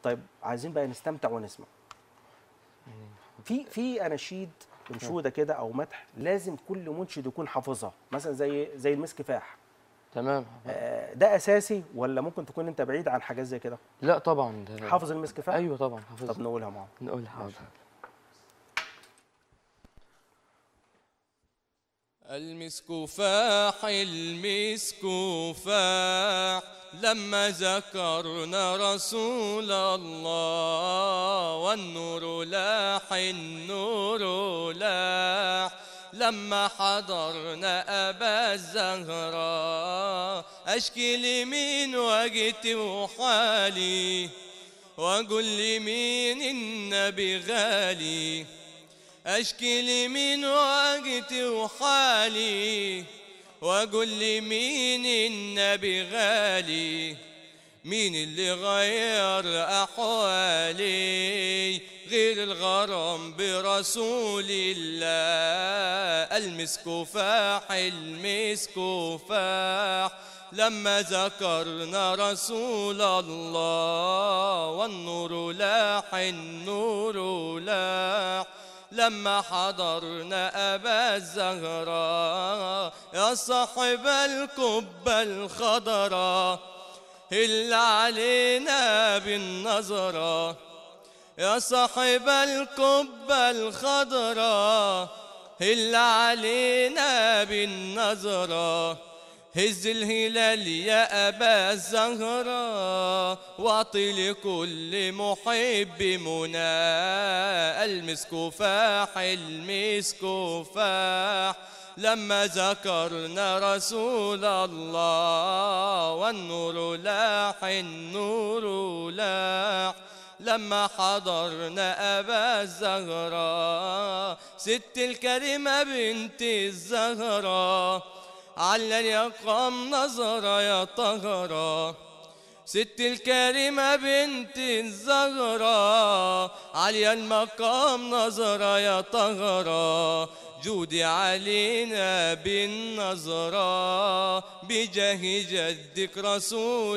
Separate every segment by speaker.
Speaker 1: طيب عايزين بقى نستمتع ونسمع في في اناشيد انشوده كده او مدح لازم كل منشد يكون حافظها مثلا زي زي المسكفاح
Speaker 2: تمام
Speaker 1: آه، ده اساسي ولا ممكن تكون انت بعيد عن حاجات زي كده
Speaker 2: لا طبعا ده
Speaker 1: حافظ المسكفاح
Speaker 2: ايوه طبعا
Speaker 1: طب
Speaker 2: حافظ
Speaker 1: نقولها معاهم
Speaker 2: نقول حاضر
Speaker 3: المسك فاح المسك فاح لما ذكرنا رسول الله والنور لاح النور لاح لما حضرنا أبا الزهراء أشكي لمين وجدت وحالي وأقول لمين النبي غالي أشكي لمين وقتي وحالي وأقول لمين النبي غالي مين اللي غير أحوالي غير الغرام برسول الله المسك فاح المسك فاح لما ذكرنا رسول الله والنور لاح النور لاح لما حضرنا أبا الزهراء يا صاحب الكبة الخضراء اللي علينا بالنظرة يا صاحب الكبة الخضراء اللي علينا بالنظرة هز الهلال يا أبا الزهراء واعطي لكل محب منى المسك فاح المسك فاح لما ذكرنا رسول الله والنور لاح النور لاح لما حضرنا أبا الزهراء ست الكريمة بنت الزهراء على اليقام نظرة يا طهرة ست الكريمة بنت الزهرة علي المقام نظرة يا طهرة جودي علينا بالنظرة بجاه جدك رسول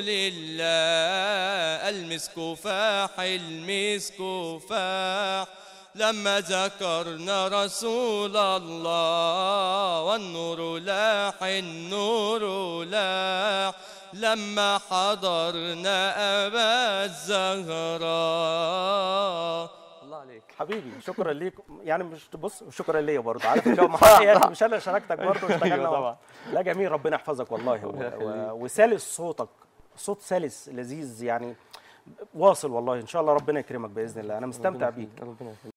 Speaker 3: الله المسك فاح المسك فاح لما ذكرنا رسول الله والنور لاح النور لاح لما حضرنا أبا الزهراء الله عليك
Speaker 1: حبيبي شكرا ليك يعني مش تبص شكرا ليا برضه عارف لو معايا مش انا شاركتك برضه اشتغلنا
Speaker 2: أيوة
Speaker 1: مع-
Speaker 2: طبعا.
Speaker 1: لا جميل ربنا يحفظك والله و...
Speaker 2: الله يخليك.
Speaker 1: و... وسلس صوتك صوت سلس لذيذ يعني واصل والله ان شاء الله ربنا يكرمك باذن الله انا مستمتع
Speaker 2: ربنا
Speaker 1: بيك
Speaker 2: يخليك، ربنا يخليك